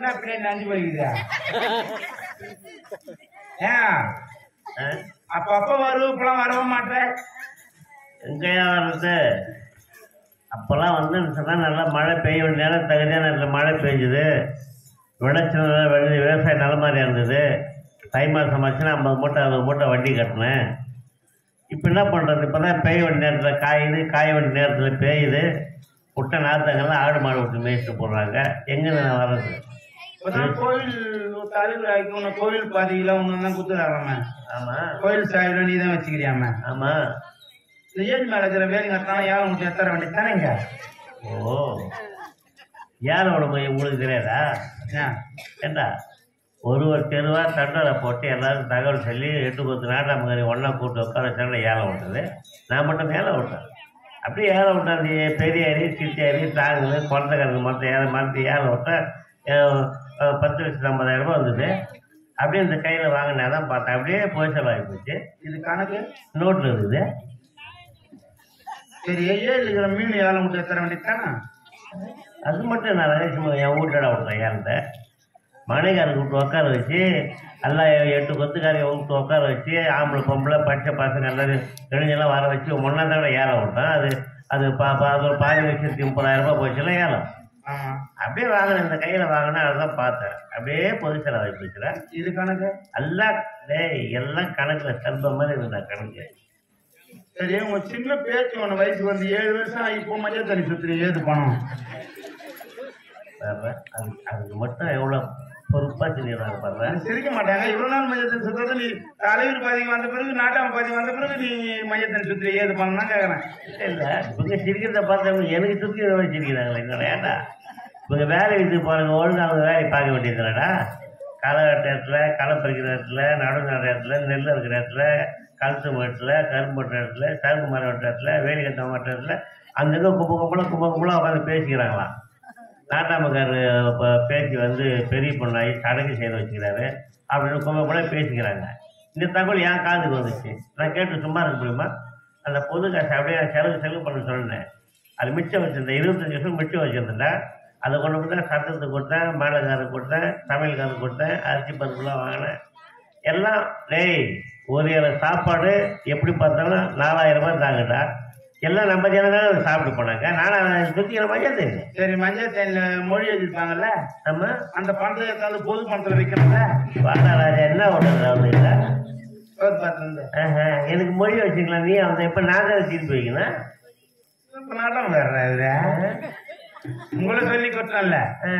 என்ன பின்னாடி நஞ்சு போய்க்குதா ஏன் ஆ? அப்ப அப்ப வருவ இப்பெல்லாம் வரவே மாட்டேன் எங்கேயா வர்றது அப்போல்லாம் வந்து சொன்னா நல்லா மழை பெய்ய வேண்டிய நேரம் தகுதியான நேரத்தில் மழை பெஞ்சுது விளைச்சல் நல்லா விளைஞ்சு விவசாயம் நல்ல மாதிரியா இருந்தது தை மாதம் ஆச்சுன்னா ஐம்பது மூட்டை அறுபது மூட்டை வண்டி கட்டினேன் இப்போ என்ன பண்ணுறது இப்போ தான் பெய்ய வேண்டிய நேரத்தில் காயுது காய வேண்டிய நேரத்தில் பெய்யுது விட்ட நாத்தங்கள்லாம் ஆடு மாடு விட்டு மேய்ச்சிட்டு போடுறாங்க எங்கேருந்து நான் வர்றது இப்பதான் கோயில் தலைவர் உன்னை கோயில் பாதியில ஒண்ணு தான் குத்துறாராம ஆமாம் கோயில் சாயில நீ தான் வச்சுக்கிறியாம ஆமாம் இந்த ஏழு மேல இருக்கிற வேலுங்க தான் ஏழை முட்டி எத்தர வேண்டியது தானேங்க ஓ யாரோட மையம் உங்களுக்கு தெரியாதா ஏன் ஏண்டா ஒரு ஒரு தெருவாக தண்டரை போட்டு எல்லாரும் தகவல் சொல்லி எட்டு பத்து நாட்டாமக்காரி ஒன்றா கூட்டு உட்கார வச்சாங்க ஏலம் விட்டது நான் மட்டும் மேலே விட்டேன் அப்படியே ஏலம் விட்டேன் அந்த பெரிய அரி சித்தி அரி தாங்குது குழந்தைக்காரங்க மொத்தம் ஏலம் மாற்றி ஏலம் விட்டேன் அஹ் அஹ் பத்து லட்சத்து ஐம்பதாயிரம் ரூபாய் வந்தது அப்படியே இந்த கையில் வாங்கினா தான் பார்த்தேன் அப்படியே போய் செலவாகி போச்சு இது கணக்கு நோட்டில் இருக்குது சரி ஏழு இருக்கிற மீன் ஏழை முட்டி எத்தர வேண்டியது தானே அது மட்டும் நான் ரகசியமாக என் வீட்டோட விட்றேன் ஏன்ட்ட மனைகாரங்க விட்டு உட்கார வச்சு எல்லாம் எட்டு கொத்துக்காரையை விட்டு உட்கார வச்சு ஆம்பளை பொம்பளை பச்சை பசங்க எல்லாரும் இளைஞெல்லாம் வர வச்சு ஒன்றா தடவை ஏலம் விட்டேன் அது அது பா பா- அது ஒரு பாதி லட்சத்தி முப்பதாயிரம் ரூபாய் போச்சுல ஏலம் ஆமா அப்படியே வாங்கினேன் இந்த கையில் வாங்கினேன் அதுதான் பார்த்தேன் அப்படியே பொது செலவாகி போச்சுல இது கணக்கு எல்லாம் டேய் எல்லாம் கணக்கில் சர்ப மாதிரி இருந்தா கணக்கு சரி உங்க சின்ன பேச்சு உன வயசுக்கு வந்து ஏழு வருஷம் ஆகி இப்போ மஞ்சள் தண்ணி சுத்துறீ ஏது பணம் பாரு, அது அதுக்கு மட்டும் எவ்வளோ பொறுப்பாக செஞ்சிடறாங்க பாரு அது சிரிக்க மாட்டாங்க இவ்வளவு நாள் மஞ்சள் தண்ணி சுத்துறது நீ தலைவர் பாதிக்கு வந்த பிறகு நாட்டாம பாதிக்கு வந்த பிறகு நீ மஞ்சள் தண்ணி சுத்துறீ ஏது பணம் தான் கேக்குறேன் இல்ல இவங்க சிரிக்கிறத பார்த்தவங்க எனக்கு சுற்றி சிரிக்கிறாங்களே என்னடா ஏன்டா இவங்க வேலை வீட்டுக்கு போறவங்க ஒழுங்கு அவங்க வேலையை பார்க்க வேண்டியதுலடா களை வெட்ட இடத்துல களை பறிக்கிற இடத்துல நடு நடுற இடத்துல நெல் இருக்கிற இடத்துல கழுத்து மரத்தில் கரும்பு வெட்டுற இடத்துல சருகு மரம் வெட்டுற இடத்துல வேலி கட்ட வெட்டுற இடத்துல அங்கங்கே கும்ப கும்பலாக கும்ப கும்பலாக உட்காந்து பேசிக்கிறாங்களாம் நாட்டாமக்கார் இப்போ பேச்சு வந்து பெரிய பொண்ணாகி சடங்கு செய்து வச்சுக்கிறாரு அப்படின்னு கும்ப கும்பலாக பேசிக்கிறாங்க இந்த தகவல் என் காதுக்கு வந்துச்சு நான் கேட்டு சும்மா இருக்க முடியுமா அந்த பொது காசை அப்படியே நான் செலவு செலவு பண்ண சொன்னேன் அது மிச்சம் வச்சிருந்தேன் இருபத்தஞ்சி வருஷம் மிச்சம் வச்சுருந்தேன் அதை கொண்டு போய் தான் சட்டத்துக்கு கொடுத்தேன் மேலக்காரருக்கு கொடுத்தேன் சமையல்காரருக்கு கொடுத்தேன் அரிசி பருப்புலாம் வாங்கினேன் எல்லாம் டேய் ஒரு இலை சாப்பாடு எப்படி பார்த்தாலும் நாலாயிரம் ரூபாய் தாங்கடா எல்லாம் நம்ம ஜனங்க தான் சாப்பிட்டு போனாங்க நானும் சுற்றி மஞ்சள் தெரியும் சரி மஞ்சள் தண்ணியில மொழி எழுதிருப்பாங்கல்ல நம்ம அந்த பணத்தை எடுத்தாந்து பொது பணத்துல வைக்கிறோம்ல வாடா ராஜா என்ன ஓடுறது அவங்க சோறு பார்த்து ஆஹா, எனக்கு மொழி வச்சுக்கலாம் நீ அவன் இப்போ நான் தான் வச்சுட்டு போய்க்கணும் இப்ப நாட்டம் வேற இவரு உங்களை சொல்லி கொடுத்தோம்ல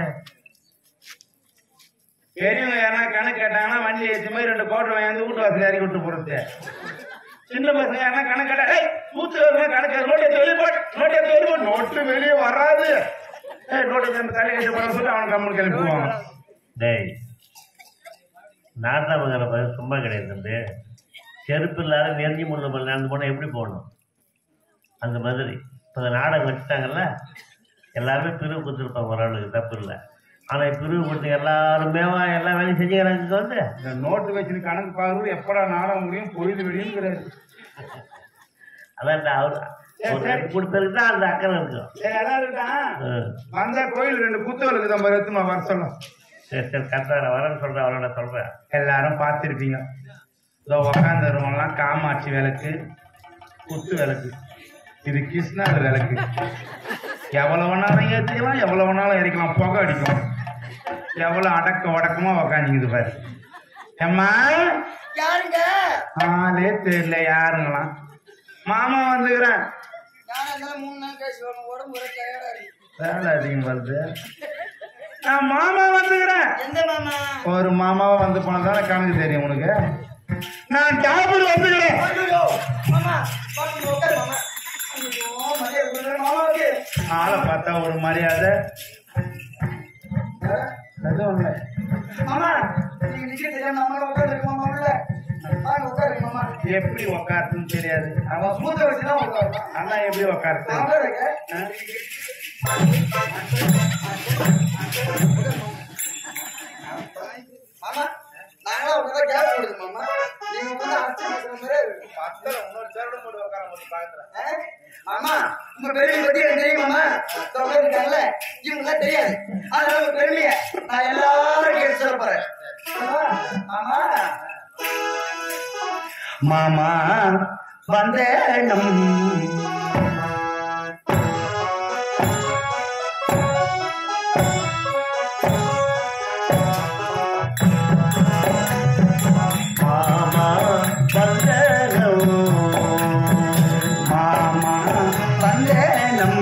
பெரியவங்க யாரா கணக்கு கேட்டாங்கன்னா வண்டி ஏற்றி மாதிரி ரெண்டு கோட்டை வாங்கி வீட்டு வாசல் இறக்கி விட்டு போறது சின்ன பசங்க யாரா கணக்கு கேட்டா ஏய் ஊத்து வருமா கணக்கு நோட்டு எடுத்து வெளியே போட் நோட்டு எடுத்து வெளியே போட் நோட்டு வெளியே வராது ஏய் நோட்டு எடுத்து அந்த தலையை கட்டி போட சொல்லி அவனுக்கு கம்மன் கிளம்புவாங்க டேய் நாட்டாமங்கிற பையன் சும்மா கிடையாது தம்பி செருப்பு இல்லாத நெருங்கி முள்ள போல நடந்து போனால் எப்படி போகணும் அந்த மாதிரி இப்போ நாடகம் வச்சுட்டாங்கல்ல எல்லாருமே பிரிவு கொடுத்துருப்பாங்க ஒரு ஆளுக்கு தப்பு இல்லை ஆனால் பிரிவு கொடுத்து எல்லாருமே எல்லா வேலையும் செஞ்சுக்கிறாங்க இங்க வந்து இந்த நோட்டு வச்சு கணக்கு பார்க்கறது எப்படா நாடகம் முடியும் பொழுது விடியுங்கிறாரு அதான் அவர் ஒரு ரெண்டு மூணு பேருக்கு தான் அந்த அக்கறை இருக்கும் சரி அதான் இருக்கான் ம். வந்தா கோயில் ரெண்டு குத்துவலுக்கு தான் எடுத்துமா வர சொல்லும் சரி சரி கரெக்டாக வரேன்னு சொல்கிறேன் அவரோட சொல்கிறேன் எல்லாரும் பார்த்துருப்பீங்க இதோ உக்காந்துருவங்கலாம் காமாட்சி விளக்கு குத்து விளக்கு இது கிருஷ்ணார் விளக்கு எவ்வளவு வேணாலும் ஏற்றிக்கலாம் எவ்வளவு வேணாலும் எரிக்கலாம் புகை அடிக்கும் எவ்வளவு அடக்க உடக்கமா உக்காந்துக்குது பாரு ஏம்மா யாருங்க ஆளே தெரியல யாருங்களாம் மாமா வந்துக்கிறேன் யாரா இருந்தாலும் மூணு நாள் கழிச்சு வரணும் உடம்பு ஒரே டயர்டா இருக்கு வேலை அதிகம் வருது நான் மாமா வந்துக்கிறேன் எந்த மாமா ஒரு மாமாவா வந்து போனதானே கணக்கு தெரியும் உனக்கு நான் டாபர் வந்துக்கிறேன் ஐயோ மாமா பாருங்க உட்காரு மாமா ஐயோ மரியாதை கொடுக்குற மாமாவுக்கு ஆளை பார்த்தா ஒரு மரியாதை எதுவும் இல்லை மாமா நீங்க நிக்க தெரியாம நம்மள உட்காரு மாமா உள்ள வாங்க உட்காரு மாமா எப்படி உக்காருன்னு தெரியாது அவன் மூத்த வச்சு தான் உட்காரு அண்ணா எப்படி உக்காருது நான் உட்காரு இருக்க மாமா நாங்களா உட்கார கேப் போடுது மாமா நீங்க உட்காந்து அரைச்சு பேசுற மாதிரி இருக்கு ஆ? மாமா உங்க பெருமையை பத்தி எனக்கு தெரியும் மாமா தொகை இருக்காங்கல்ல இவங்க தெரியாது அதனால உங்க பெருமையை நான் எல்லா போறேன் ஆமா மாமா வந்தேனம் மாமா வந்தனம் மாமா வந்தேனம்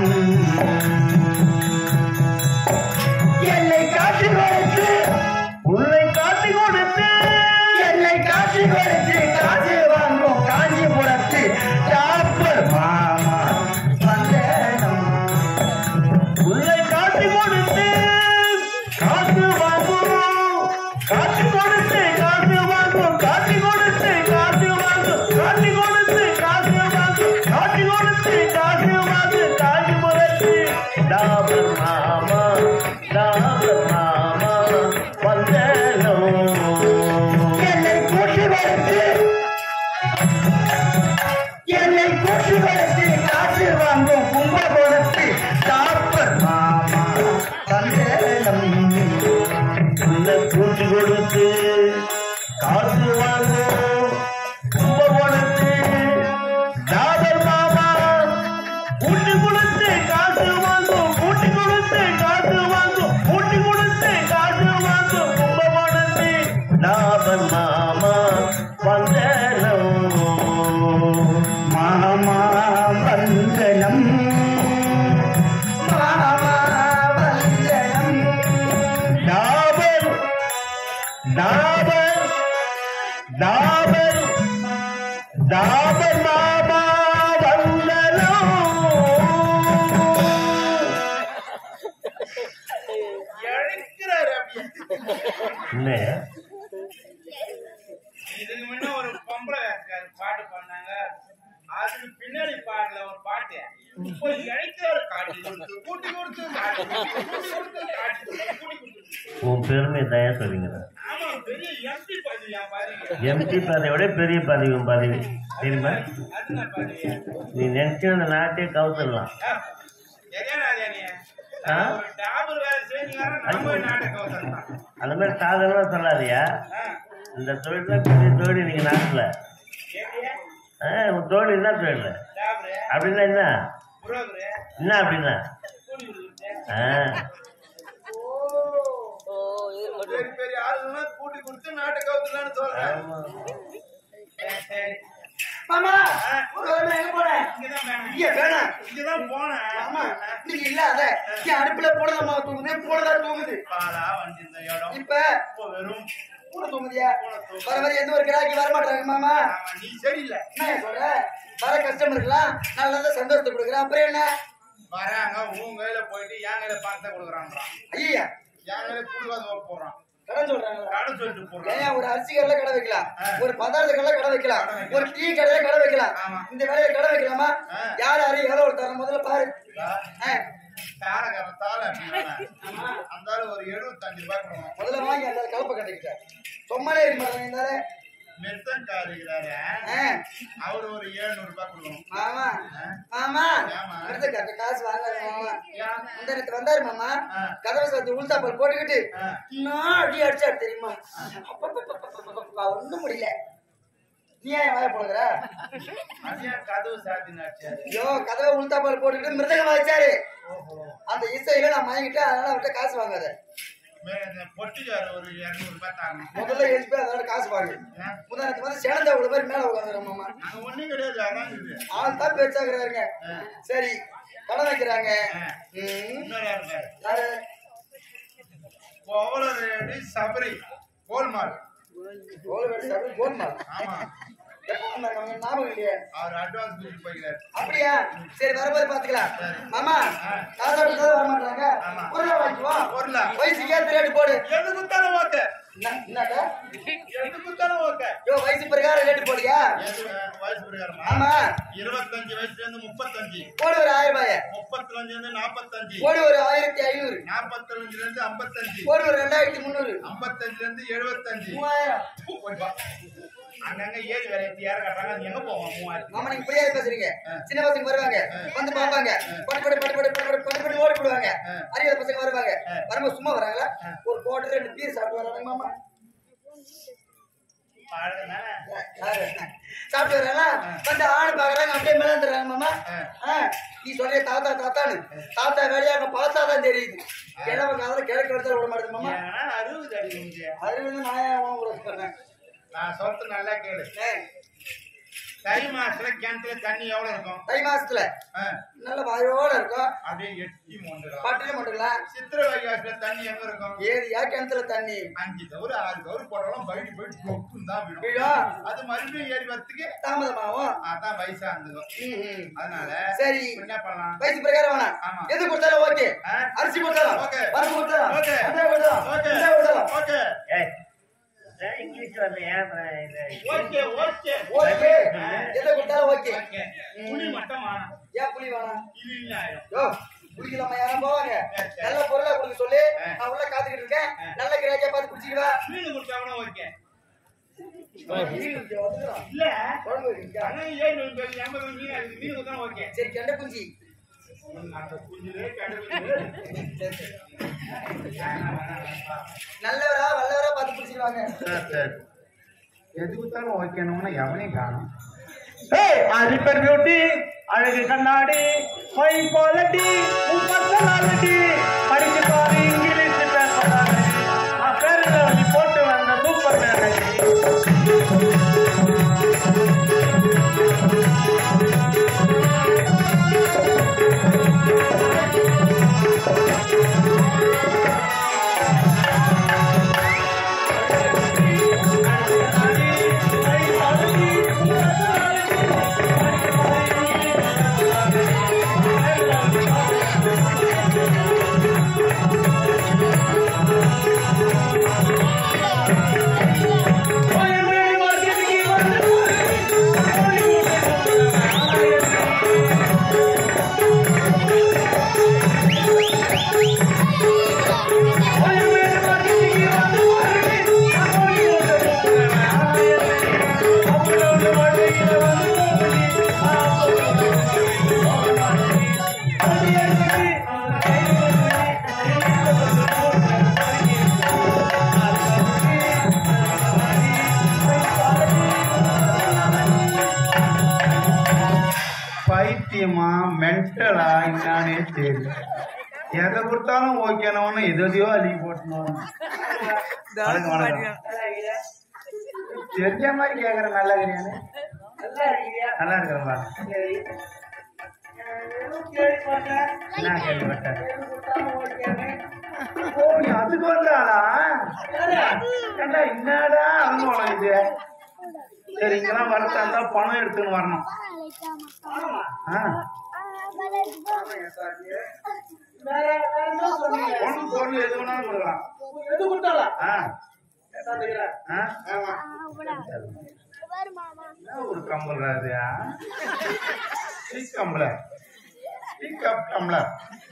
என்னை காட்சி கொடுத்து உன்னை காட்டி கொடுத்து என்னை காட்சி கொடுத்து காசு வாங்கும் காஞ்சிபுரத்து டாப்பர் மாமா வந்தேனம் உன்னை காட்டி கொடுத்து காசு வாங்கும் காட்டி கொடுத்து காசு வாங்கும் காட்டி கொடுத்து காசு வாங்கும் காட்டி கொடுத்து காசு வாங்கும் காட்டி கொடுத்து காசு வாங்கும் காட்டி முரட்டு டாபர் மாமா டாபர் மாமா வந்தனோ என்னை கூட்டி வளர்த்து என்னை கூட்டி வளர்த்து காசு வாங்கும் கும்பகோணத்து டாப்பர் மாமா வந்தேனம் உன்னை கூட்டி கொடுத்து காசு வாங்கும் கும்பகோணத்து டாபர் மாமா கூட்டி கொடுத்து காசு வாங்கும் கூட்டி கொடுத்து காசு வாங்கும் கூட்டி கொடுத்து காசு வாங்கும் கும்பகோணத்து டாபர் மாமா வந்தனம் மாமா வந்தனம் மாமா வந்தனம் டாபர் டாபர் டாபர் டாபர் மாமா வந்தனம் இழைக்கிறாரு அப்படியே. என்ன இதுக்கு முன்ன ஒரு பொம்பளை வேலைக்காரி பாட்டு பாடினாங்க அதுக்கு பின்னாடி பாடல ஒரு பாட்டு இப்போ இழைக்கிறாரு காட்டி கொடுத்து கூட்டி கொடுத்து காட்டி கொடுத்து, கூட்டி கொடுத்து காட்டி கொடுத்து, கூட்டி கொடுத்து. உன் பெருமை தயா சொல்லிங்க ஆமா பெரிய எம்பி பதவியா பாருங்க எம்பி பதவியோட பெரிய பதவி உன் பதவி தெரியுமா அது நான் பதவியா நீ நினைச்சு அந்த நாட்டே கவுத்துடலாம் எதையாடா நீ ஆ? ஒரு டாபர் வேலை செய்யுங்க நம்ம நாடகம் வந்தான் அந்த மாதிரி சாதாரணமா சொல்லாதியா இந்த தொழில் தான் பெரிய தொழில் நீங்க நாட்டுல எப்படியா ஆ, உன் தொழில் என்ன தொழில் டாபரு அப்படின்னா என்ன புரோக்கரு என்ன அப்படின்னா கூலி கொடுக்குறது ஆ பெரிய பெரிய ஆளுங்கெல்லாம் கூட்டி கொடுத்து நாட்டை கவுத்துலான்னு சொல்றேன் ஆமா. சரி, சரி மாமா ஒரு வேளை எங்க போறேன் இங்கதான் வேணும் இங்க வேணாம் இங்கதான் போனேன் ஆமா நீங்க இல்லாத என் அடுப்புல போனதம்மா தூங்குது போனதா தூங்குது பாலா வந்து இந்த இடம் இப்ப இப்போ வெறும் பூனை தூங்குதியா வர வர எந்த ஒரு கிராக்கி வர மாட்டாங்க மாமா ஆமா, நீ சரியில்லை என்ன சொல்ற வர கஸ்டமருக்குலாம் நல்லதா சந்தோஷத்தை கொடுக்குறேன் அப்புறம் என்ன வராங்க உன் கையில போயிட்டு என் கையில பணத்தை கொடுக்குறான்றான் ஐயா என் கையில புடுவாத போடுறான் கடன் சொல்றாங்களா கடை சொல்லிட்டு போடுறான் ஏன் ஒரு அரிசி கடையில கடை வைக்கலாம் ஆ. ஒரு பதார்த்த கடையில கடை வைக்கலாம் கடை வைக்கலாம். ஒரு டீ கடையில கடை வைக்கலாம் ஆமா. இந்த வேலையில கடை வைக்கலாமா ஆ. யார் யாரு எவ்வளவு தரேன் முதல்ல பாரு ஆ. தாரக்காரன் தாள அந்த ஆளு ஒரு எழுபத்தஞ்சு ரூபாய் கொடுக்கணும் முதல்ல வாங்கி அந்த கலப்பை கட்டிக்கிட்ட சும்மாலே இருக்க மாட்டாங்க இருந்தாலே மெத்தன் காரிக்கிறாரு ஆ. அவரு ஒரு எழுநூறு ரூபாய் கொடுக்கணும் மாமா மாமா ஏம்மா? விருது கட்ட காசு வாங்காத மாமா ஏன்? இந்த நேரத்து வந்தாரு மாமா ஆ. கதவை சாத்தி உள்தாப்பல் போட்டுக்கிட்டு ஆ. நான் அடி அடிச்சாரு தெரியுமா அப்பப்பப்பப்பப்பப்பப்பா, ஒண்ணும் முடியல நீ ஏன் வாய போடுற அது ஏன் கதவு சாத்தினாச்சு ஐயோ கதவை உள்தாப்பல் போட்டுக்கிட்டு மிருதகம் வச்சாரு அந்த இசையில நான் மயங்கிட்டேன் அதனால அவர்கிட்ட காசு வாங்காத மேல இந்த பொட்டிக்காரு ஒரு இருநூறு ரூபாய் தாங்க முதல்ல எழுப்பி அதோட காசு வாங்கு ஏன்? முதானத்து வந்து சேனந்த அவ்வளவு பேர் மேல உட்காந்துறோம் மாமா அங்க ஒண்ணும் கிடையாது அதான் இருக்குது ஆள் தான் பேச்சாக்குறாருங்க ஆ. சரி கடை வைக்கிறாங்க ஆ. ம். இன்னொரு யாரு பாரு யாரு? கோவலரேடி சபரி கோல்மால் கோல்வேடு சாப்பிடு, கோல்மா. ஆமா எப்போ வந்தாங்க அவங்க? ஞாபகம் இல்லையே அவர் அட்வான்ஸ் கொடுத்து போய்க்கிறார் அப்படியா சரி வரும்போது பாத்துக்கலாம் மாமா ஆ. காசு கொடுத்தா வர மாட்டாங்க ஆமா. பொருளை வாங்கிக்குவோம் பொருளா? வயசுக்கு ஏத்த ரேட்டு போடு எது குத்தாலும் ஓகே என்ன- என்னடா எது குத்தாலும் ஓகே யோ வயசு பிரகாரம் ரேட்டு போடியா எது வயசு பிரகாரமா ஆமா இருபத்தஞ்சு வயசுல இருந்து முப்பத்தஞ்சு போடு ஒரு ஆயிரம் ரூபாய முப்பத்தஞ்சுல இருந்து நாற்பத்தஞ்சு போடு ஒரு ஆயிரத்தி ஐநூறு நாற்பத்தஞ்சுல இருந்து ஐம்பத்தஞ்சு போடு ஒரு ரெண்டாயிரத்தி முந்நூறு ஐம்பத்தஞ்சுல இருந்து எழுபத்தஞ்சு மூவாயிரம் போய் வா. அங்கங்க ஏறி வேலை ஏத்தி யார கட்டுறாங்க அது எங்க போவோம் மூவாயிரத்தி மாமா நீங்க புரியாது பேசுறீங்க சின்ன பசங்க வருவாங்க வந்து பார்ப்பாங்க பட்டு பட்டு பட்டு பட்டு பட்டு பட்டு பட்டு ஓடி போடுவாங்க அறியாத பசங்க வருவாங்க வரும்போது சும்மா வராங்களா ஒரு கோட்டை ரெண்டு பீர் சாப்பிட்டு வராங்க மாமா யாரு? சாப்பிட்டு வராங்களா வந்து ஆணு பாக்குறாங்க அப்படியே மிளந்துடுறாங்க மாமா ஆ, நீ சொல்ற தாத்தா தாத்தான்னு தாத்தா வேலையாக பார்த்தாதான் தெரியுது கிழமை காலத்துல கிழக்கு எடுத்து விட மாட்டேது மாமா ஏன்னா அறுபது அடி உண்டு அது வந்து நான் ஏன் உன் கூட சொல்றேன் நான் சொல்றது நல்லா கேளு ஏ, தை மாசத்துல கிணத்துல தண்ணி எவ்வளவு இருக்கும் தை மாசத்துல ஆ, நல்ல வாயோட இருக்கும் அப்படியே எட்டி மொண்டுடும் பட்டில மட்டும்லாம் சித்திரை வைகாசில தண்ணி எங்க இருக்கும் ஏரியா கிணத்துல தண்ணி அஞ்சு கவுரு ஆறு கவுரு போட்டாலும் பயிட்டு போயிட்டு கொக்கும் தான் விடும் விழும். அது மறுபடியும் ஏறி வரத்துக்கு தாமதமாகும் அதான் வயசா இருந்ததும் ம், ம். அதனால சரி இப்ப என்ன பண்ணலாம் வயசு பிரகாரம் வேணாம் ஆமா. எது கொடுத்தாலும் ஓகே ஆ? அரிசி கொடுத்தாலும் ஓகே. பருப்பு கொடுத்தாலும் ஓகே. அண்டா கொடுத்தாலும் ஓகே அண்டா கொடுத்தாலும் ஓகே ஏய், ஏன் இங்கிலீஷ் வரல ஏன் அப்புறம் இது? ஓகே ஓகே ஓகே எதை கொடுத்தாலும் ஓகே ஓகே புளி மட்டும் வேணாம் ஏன் புளி வேணாம் இது இல்ல ஆயிடும் யோ குடிக்கலாமா யாரும் போவாங்க நல்ல பொருளா கொடுக்க சொல்லி நான் உள்ள காத்துக்கிட்டு இருக்கேன் நல்ல கிராஜா பார்த்து குடிச்சிடுவா மீன் கொடுத்தா கூட ஓகே வந்துடும் இல்ல குழம்பு வைக்கிறீங்களா? அண்ணா ஏன் நூறு எண்பது மீன் அது மீன் கொடுத்தா ஓகே சரி கெண்ட குஞ்சி அந்த குஞ்சுலே கண்டுபிடிச்சு நல்லவரா வல்லவரா பார்த்து குடிச்சிடுவாங்க எது கொடுத்தாலும் ஓகேனோம்னா எவனையும் காணும் அரிப்பர் பியூட்டி அழகு கண்ணாடி ஃபைன் குவாலிட்டி பர்சனாலிட்டி படிச்சு பாரு இங்கிலீஷ் பேப்பர் பேருல நீ போட்டு வந்த சூப்பர் மேனேஜி பைத்தியமா மென்டலா என்னானே தெரியல எதை கொடுத்தாலும் ஓகேனவனு எதையோ அள்ளி போட்டணும் வணக்கம் வணக்கம் தெரிஞ்ச மாதிரி கேக்குறேன் நல்லா கிடையாது நல்லா இருக்கிறப்பா என்ன கேள்விப்பட்டேன் ஓ நீ அதுக்கு வந்தாளா ஏண்டா என்னடா அனுபவம் இது சரி இங்கெல்லாம் வரத்தா இருந்தா பணம் எடுத்துன்னு வரணும் ஆ பொண்ணு பொருள் எது வேணாலும் கொடுக்கலாம் எது கொடுத்தாலும் ஆ ஆ ஆமா என்ன ஒரு கம்பல் அது டீ கம்பள டீ கப் டம்ளர்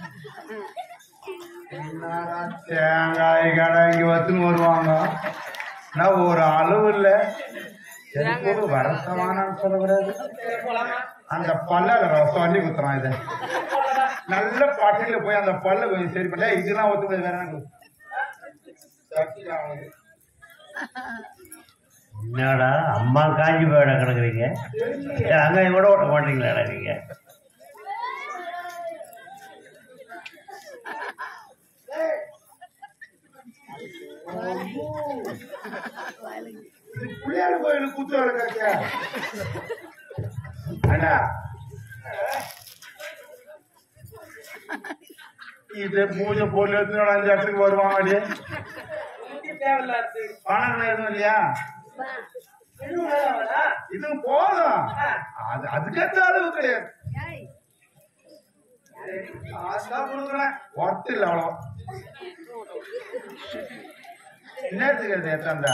என்னடா தேங்காய் கடை இங்க வச்சுன்னு வருவாங்க நான் ஒரு அளவு இல்ல எனக்கு ஒரு வருஷமான சொல்லக்கூடாது அந்த பல்ல சொல்லி குத்துறான் இதை நல்ல பட்டியல போய் அந்த பல்ல கொஞ்சம் சரி பண்ண இதெல்லாம் ஒத்துக்கூடாது வேற என்ன கொடு. சத்தியம் அவனுக்கு. என்னடா அம்மா காஞ்சி போயிட கிடக்குறீங்க ஏன் அங்க கூட ஓட்ட மாட்டீங்களா நீங்க இது பிள்ளையார் கோயிலுக்கு கூத்து வர கட்டியா அண்ணா இது பூஜை பொருள் எடுத்து அஞ்சு இடத்துக்கு வருவாங்க அப்படியே பணம் எதுவும் இல்லையா இதுவும் போதும் அது அதுக்கேற்ற அளவு கிடையாது காசுதான் கொடுக்குறேன் ஒர்த்து இல்லை அவ்வளோ என்னத்துக்கு அது எத்தாந்தா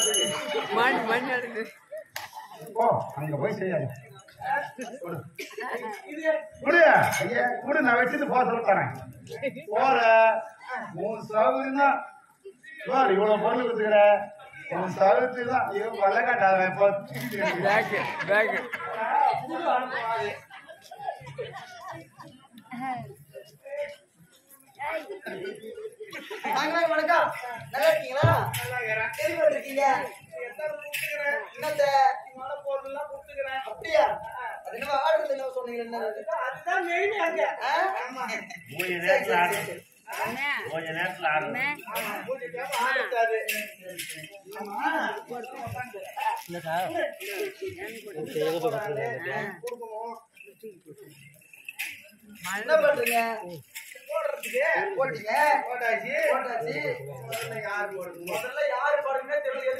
ஓ அங்க போய் செய்யாது கொடு. கொடு ஐயா கொடு நான் வச்சுட்டு போக சொல்ல தரேன் போற மூணு சௌகரியம் தான் சார் இவ்வளவு பொருள் கொடுத்துக்கிற உன் கழுத்து தான் ஐயோ வல்ல காட்டாத இப்போ வாங்க வணக்கம் நல்லா இருக்கீங்களா தெளிவா இருக்கீங்க என்னத்த அப்படியா அது என்ன ஆடுறது என்ன சொன்னீங்க என்ன அது? ஆ? மூணு நேரத்தில் ஆடணும் கொஞ்ச நேரத்தில் ஆடணும் என்ன பண்றீங்க போட்டீங்க போட்டாச்சு போட்டாச்சு முதல்ல யாரு பாடுங்க தெரியல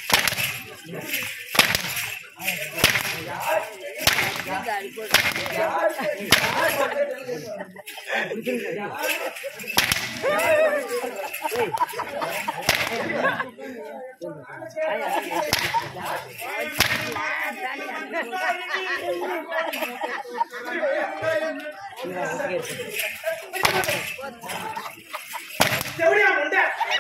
எப்படியா முண்டை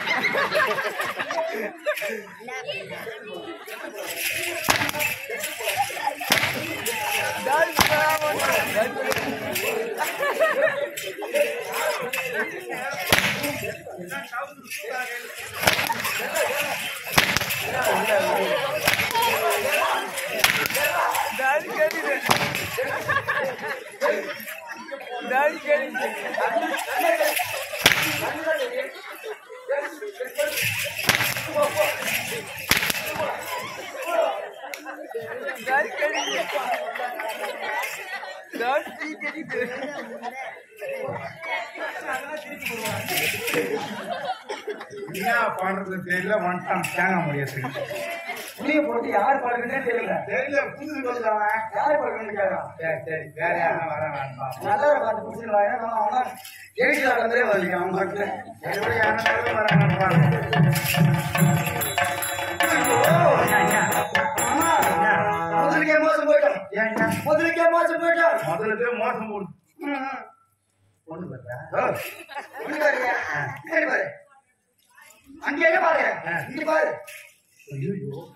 என்ன பண்றது தெரியல வந்துட்டான் தேங்க முடியாது புளிய போட்டு யார் பாடுறதுன்னே தெரியல தெரியல புதுசு சொல்லுறவன் யார் பாடுறதுன்னு கேட்கறான் சரி சரி வேற யாரும் வர வேண்டாம் நல்லவரை பார்த்து பிடிச்சிருவாங்க நம்ம அவனா எழுச்சி நடந்தே வலிக்கும் அவன் பாட்டு எப்படி யாரும் வர வேண்டாம் முதலுக்கே மோசம் போயிட்டோம் ஏன் முதலுக்கே மோசம் போயிட்டோம் முதலுக்கு மோசம் போடு பொண்ணு பார்த்தா இங்க பாருங்க இங்க பாரு அங்கே பாரு இங்க பாரு ஐயோ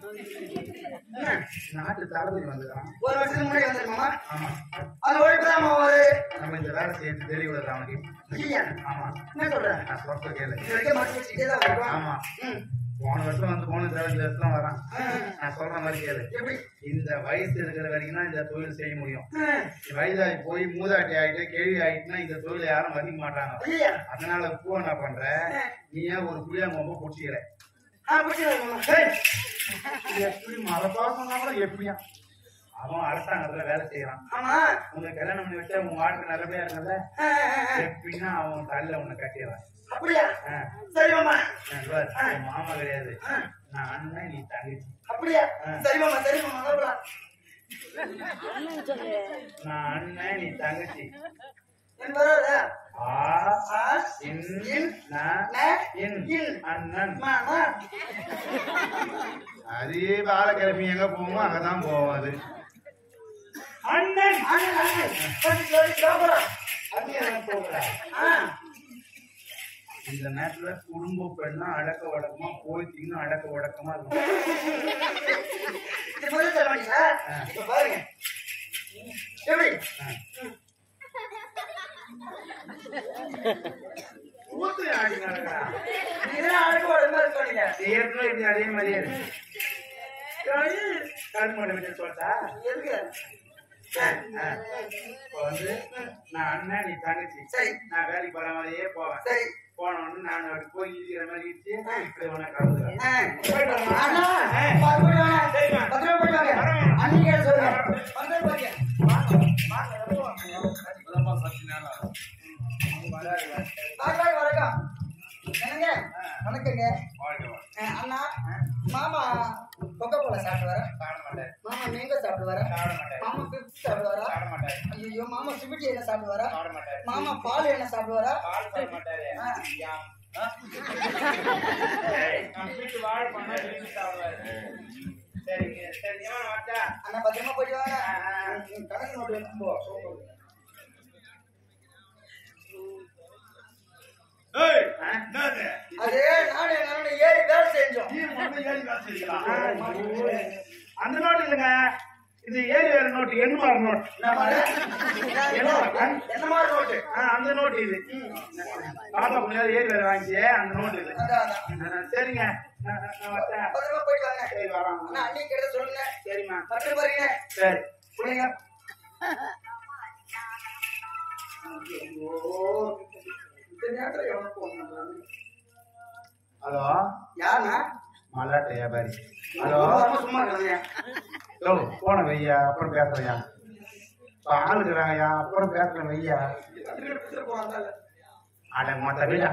நாட்டு தளபதி வந்துதான் ஒரு வருஷத்துக்கு முன்னாடி வந்திருக்கோமா ஆமா அந்த ஒழிப்பு தான் ஒரு நம்ம இந்த வேலை செய்யறது தெரியக்கூடாது அவனுக்கு ஐயா ஆமா என்ன சொல்றேன் நான் சொல்ற கேளு இது வரைக்கும் மனசு வச்சுட்டே தான் வருவோம் ஆமா ம். போன வருஷம் வந்து போன இந்த வருஷம் வரான் நான் சொல்ற மாதிரி கேளு எப்படி இந்த வயசு இருக்கிற வரைக்கும் தான் இந்த தொழில் செய்ய முடியும் ம். வயதாகி போய் மூதாட்டி ஆகிட்டு கேள்வி ஆகிட்டுனா இந்த தொழிலை யாரும் மதிக்க மாட்டாங்க ஐயா அதனால இப்போ என்ன பண்ற நீ ஏன் ஒரு புளியாங்கொம்ப பிடிச்சிக்கிற ஆ பிடிச்சிருவாங்க எப்படி மரப்பா சொன்னாலும் எப்படியா அவன் அரசாங்கத்துல வேலை செய்யறான் ஆமா உன்னை கல்யாணம் பண்ணி வச்சா உன் வாழ்க்கை நல்லபடியா இருக்கல ஆ, ஆ, ஆ. எப்படின்னா அவன் தலையில உன்னை கட்டிடுறான் அப்படியா ஆ. சரி மாமா நான் பார், என் மாமா கிடையாது நான் அண்ணன் நீ தங்கச்சி அப்படியா சரி மாமா சரி மாமா வரலாம் நான் அண்ணன் நீ தங்கச்சி என் வராத ஆ ஆ இன் இன், ந ந, இன் இன். அண்ணன் மாமா அதே பாலக்கிழமை எங்க போவோமோ அங்கதான் போவோம் அது அண்ணன் அண்ணன் அண்ணன் கொஞ்சம் சொல்லி சாப்பிடலாம் அது எனக்கு போகல. ஆ இந்த நேரத்துல குடும்ப பெண்ணா அடக்க வடக்கமா போயிட்டீங்கன்னா அடக்க வடக்கமா இருக்கும் இது முதல்ல சொல்ல மாட்டீங்களா இப்ப பாருங்க எப்படி ஊத்து ஆடி நடக்கிறா இதெல்லாம் அழகு வர மாதிரி சொன்னீங்க ஏற்கனவே இது அதே மாதிரியே இருக்கு கருமாடு விட்டு சொல்றா எதுக்கு ஆ, ஆ. இப்ப வந்து நான் அண்ணன் நீ தங்கச்சி சரி. நான் வேலைக்கு போற மாதிரியே போவேன் சரி போன உடனே நான் அப்படி போய் இருக்கிற மாதிரி இடிச்சு இப்படி உனக்கு கலந்துக்கிறேன் ஆ, போயிட்டு வரமா? அண்ணா, பார்த்து போயிட்டு வாங்க. பத்திரமா போயிட்டு வாங்க. அன்னைக்கு கேட்டு சொல்லுங்க. வந்து பாருங்க. வாங்க, வாங்க, வணக்கம். என்னங்க? வணக்கங்க. ஆ, அண்ணா, மாமா கொக்கோ கோலா சாப்பிட்டு வரேன் மாமா மேங்கோ சாப்பிட்டு வரேன் மாமா பிப்ஸ் சாப்பிட்டு வரா ஐயோ மாமா சிமிட்டி என்ன சாப்பிட்டு வரா மாமா பால் என்ன சாப்பிட்டு வரா ஆ. அண்ணா பத்திரமா போயிட்டு வாங்க ம், கணக்கு நோட்டு எடுத்துட்டு போ அது நானும் எங்க அண்ணனும் ஏறி வேலை செஞ்சோம் ஏறி காசுறீங்களா அந்த நோட்டு இல்லைங்க இது ஏழு வேறு நோட்டு எண்ணுமாறு நோட் என்ன மாதிரி? என்ன? என்ன மாதிரி நோட்டு ஆ, அந்த நோட்டு இது பாப்பா கொஞ்சம் ஏழு வேறு வாங்கிச்சு அந்த நோட்டு இது அதான், அதான். ஆ, சரிங்க நான் நான் வரட்டேன். பத்திரமா போயிட்டு வாங்க சரி வரோம் அண்ணா அண்ணி கிட்ட சொல்லுங்க சரிம்மா பட்டு பாருங்க சரி பிள்ளைங்க இந்த நேரத்துல எவனும் போன் பண்றாங்க ஹலோ யாருண்ணா மல்லாட்ட வியாபாரி ஹலோ ரொம்ப சும்மா இருக்காங்க ஹலோ போன வையா அப்புறம் பேசுறையா இப்போ ஆளுக்குறாங்கய்யா அப்புறம் பேசுறேன் வையா போவாங்க அட மொத்த வீடா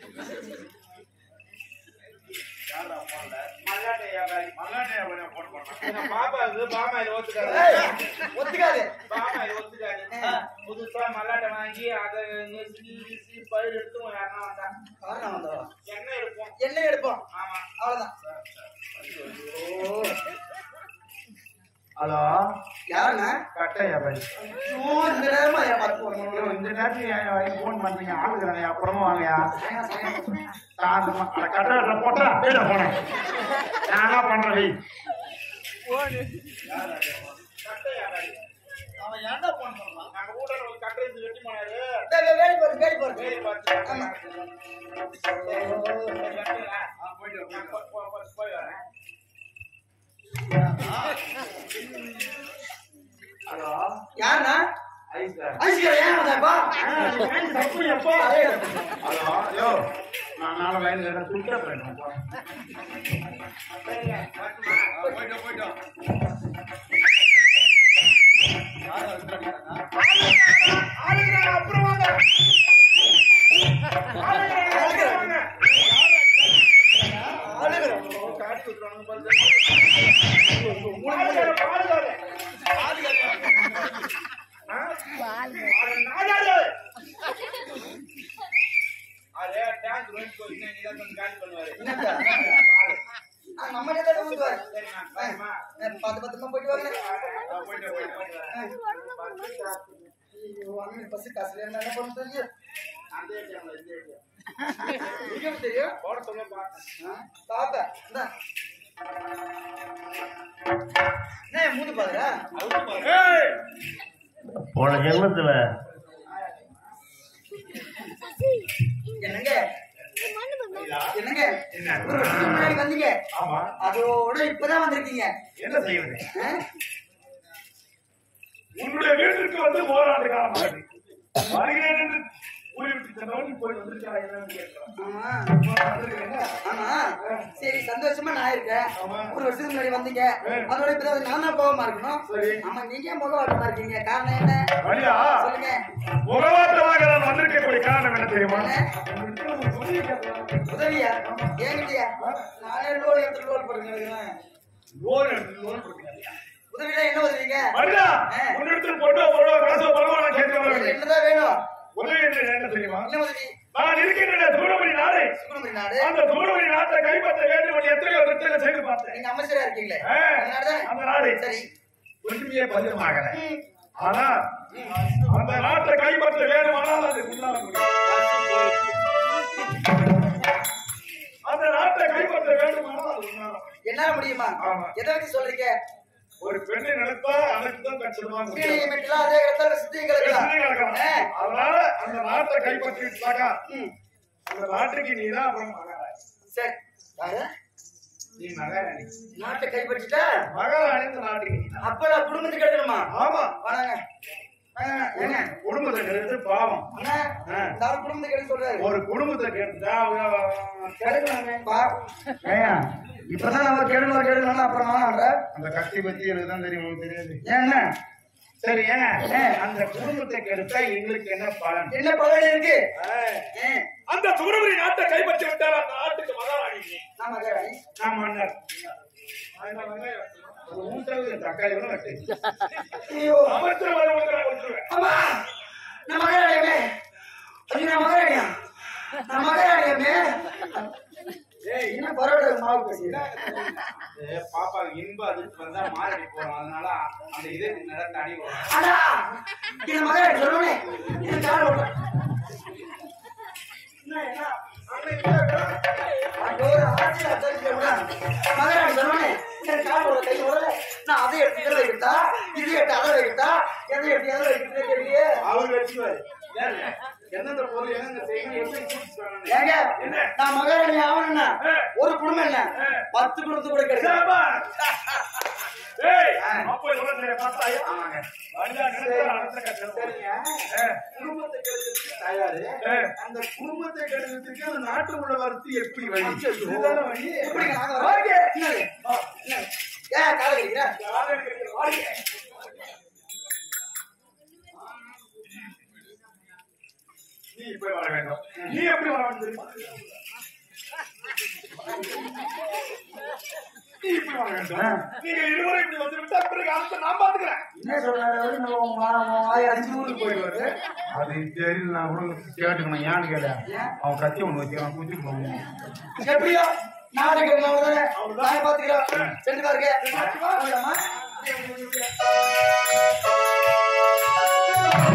மல்லாட்டை வியாபாரி மல்லாட்டை வியாபாரி போன் பண்றான் எங்க பாப்பாவுக்கு பாமா இதை ஒத்துக்காது ஒத்துக்காது பாமா இதை ஒத்துக்காது புதுசா மல்லாட்டை வாங்கி அதை நெசுக்கி கிசுக்கி பயிர் எடுத்து உன் யாருன்னா வந்தா காரணம் வந்தவா எண்ணெய் எடுப்போம் எண்ணெய் எடுப்போம் ஆமா அவ்வளவுதான் ஹலோ யாருண்ணா கட்டை வியாபாரி ஐயோ, இந்த நேரமா என் பார்த்து ஐயோ, போகணும் இந்த நேரத்துக்கு ஃபோன் பண்றீங்க ஆளுக்குறாங்க அப்புறமா வாங்கயா சாந்தமா அட கட்டை வெட்டுற போட்டா வீட போனேன் நானா பண்றேன் வை கட்டை வியாபாரி அவன் ஏன்டா போன் பண்றான் நாங்க ஊர்ல ஒரு கட்டை எடுத்து வெட்டி போனாரு வேலை போறது வேலை போறது வேலை பார்த்து ஆமா. ஆ, போயிட்டு வா. நான் போ- போ- போ- போய் வரேன் ஹலோ யாருண்ணா ஐஸ் ஐஸ்கர் ஏன் வந்தாப்பா ஹலோ யோ நான் நாளை வயலுல சுற்ற போயிட்டேன் போயிட்டோம் போயிட்டோம் அப்புறம் வாங்க காட்டி விட்டுறானுங்க பாருங்க பாருங்க அதே டேங்க் ரோட் போய் நீ தான் கொஞ்சம் காலி பண்ணுவாரு நம்ம கிட்ட ஊத்துவாரு சரிம்மா பாருமா பத்து பத்துமா போயிட்டு வாங்க போயிட்டு போயிட்டு போயிட்டு வரேன் ஐயோ, அண்ணன் பஸ் காசுல என்ன பண்ண தெரியும் அந்த ஏரியாவில் இந்த ஏரியா நீங்க எப்படி தெரியும் போட சொல்ல பார்த்தேன் தாத்தா இந்தா. என்ன மூணு பாருடா போன ஜென்மத்துல என்னங்க என்னங்க ஒரு வருஷத்துக்கு முன்னாடி வந்தீங்க ஆமா அதோட இப்பதான் வந்திருக்கீங்க என்ன செய்வது ஆ? உன்னுடைய வீட்டிற்கு வந்து ஓராண்டு காலம் ஆகுது வருகிறேன் என்று கூறிவிட்டு சென்றவன் போய் வந்திருக்காரா என்னன்னு கேட்கிறான் ஆமா வந்திருக்கேன்னா, ஆமா சரி சந்தோஷமா நான் இருக்கேன் ஆமா. ஒரு வருஷத்துக்கு முன்னாடி வந்தீங்க அதோட இப்பதான் நான் தான் கோவமா இருக்கணும் சரி. ஆமா நீங்க ஏன் முகவாட்டமா இருக்கீங்க காரணம் என்ன வழியா சொல்லுங்க முகவாட்டமாக நான் வந்திருக்கக்கூடிய காரணம் என்ன தெரியுமா உதவியா ஏங்கிட்டியா நானே லோன் எடுத்து லோன் போட்டுக்கிறேன் லோன் எடுத்து லோன் கொடுக்கிறாயா? உதவியா என்ன உதவிங்க வழியா ஆ. உன்னிடத்தில் போட்டு ஒரு காசு பரவாயில்ல நான் கேட்க உங்களுக்கு வரவில்லை. என்னதான் வேணும் உதவி என்று என்ன தெரியுமா என்ன உதவி நான் இருக்கின்ற சூழமணி நாடு சுப்பிரமணிய நாடு அந்த சூழமணி நாட்டை கைப்பற்ற வேண்டும் என்று எத்தனையோ திட்டங்களை செய்து பார்த்தேன் நீங்க அமைச்சரா இருக்கீங்களே ஆ. அந்த நாடுதானே? அந்த நாடு சரி ஒன்றுமே பதிலமாகல ஆனா அந்த நாட்டை கைப்பற்ற வேண்டுமானால் அது உண்டாக முடியும். அந்த நாட்டை கைப்பற்ற வேண்டுமானால் அது உண்டாக என்னால முடியுமா ஆமா. எதை வச்சு சொல்றீங்க ஒரு பெண்ணை நினைத்தா அனைத்தும் கச்சிதமாக கீழே முடியும். மெட்டிலாம் அதே இடத்துல சுத்தியும் கிடக்கலாம் பிரச்சனை நடக்கலாம். ஆ. அதனால அந்த நாட்டை கைப்பற்றிட்டாக்கா ம். அந்த நாட்டுக்கு நீதான் அப்புறம் மகாராணி சரி யாரு? நீ மகாராணி நாட்டை கைப்பற்றிட்டா மகாராணி இந்த நாட்டுக்கு நீதான் அப்ப நான் குடும்பத்துக்கு எடுக்கணுமா ஆமா வணங்க ஏங்க குடும்பத்தை கெடுத்து பாவம் அண்ணா ஆ. இந்த ஆள் குடும்பத்துக்கு எடுக்க சொல்றாரு ஒரு குடும்பத்தை கெடுத்தா அவங்க கெடுக்கலாமே பா ஏங்க இப்பதான் நம்ம கெடுக்கலாம் கெடுக்கலாம் அப்புறம் ஆனான்ற அந்த கத்தி பத்தி எனக்கு தான் தெரியும் உனக்கு தெரியாது ஏங்க சரி ஏன் அந்த குடும்பத்தை கெடுத்தா எங்களுக்கு என்ன பலன் என்ன பலன் இருக்கு ஏ, அந்த துறவரி நாட்டை கைப்பற்றி விட்டால் அந்த நாட்டுக்கு மகாராணி நீ. நான் மகாராணி நான் மன்னர் அதனால வெங்காயம் வெட்டணும். ஒரு ஊத்தளவு தக்காளி கூட வெட்டு ஐயோ அமைச்சர் வர வந்து நான் கொடுத்துருவேன் அம்மா நான் மகாராணியமே ஐயோ நான் மகாராணியா நான் மகாராணியமே ஏய் என்ன பரவாயில்ல மாவு பேசுறீங்க ஏ, பாப்பாவுக்கு இன்ப அதிர்ச்சி வந்தா மாரடி போறோம் அதனால அந்த இதே நடத்த அணி வரும் அடா இது மகாராணி சொல்லணுமே இது கால விடு. என்ன என்ன அங்க ஒரு ஆட்சி அத்தரிக்க விட அதான் மகாராணி சொன்னோன்னே எனக்கு கால் போடுற கை உடல நான் அதை எடுத்து இதில் வைக்கிட்டா இது எடுத்து அதை வைக்கிட்டா எதை எடுத்து எதை வைக்கிட்டே தெரியலையே அவர் வச்சுக்குவாரு ஏங்க, எந்தெந்த பொருள் எந்தெந்த செய்யணும் எப்படி கூட்டிட்டு வரணும் ஏங்க நான் மகாராணி ஆகணும்னா ஒரு குடும்பம் என்ன பத்து குடும்பத்து கூட கிடைக்கும் சாபா. ஏய், அப்போ இவ்வளவு நேரம் பார்த்தாயா? வந்தா நினைச்சா அடுத்த கட்டம். சரிங்க குடும்பத்தை கெடுக்கிறதுக்கு தயாரு அந்த குடும்பத்தை கெடுக்கிறதுக்கு அந்த நாட்டு உள்ள வரத்து எப்படி வழி இதுதானே வழி எப்படிங்க நாங்க வரோம்? என்னது? என்னது? ஏன் காலை கடிக்கிற? யாரும் கிடைக்கிற வாழ்க்கை. நீ இப்படி வர வேண்டும் நீ எப்படி வர வேண்டும் தெரியுமா நீ இப்படி வர வேண்டும் நீங்க இருவரும் இப்படி வந்து விட்டா பிறகு அடுத்த நான் பாத்துக்கிறேன் என்ன சொல்றாரு அவரு? நம்ம உன் வா- உன் வாய் அடிச்சு ஊருக்கு போயிடுவாரு. அது தெரியல நான் கூட கேட்டுக்கணும் ஏன்னு கேள அவன் கத்தி ஒண்ணு வச்சுக்கிறான் குச்சி போகணும் எப்படியோ நாளைக்கு ஒரு நாள் தானே நாங்க பாத்துக்கிறோம் சென்று பாருங்க போயிடலாமா?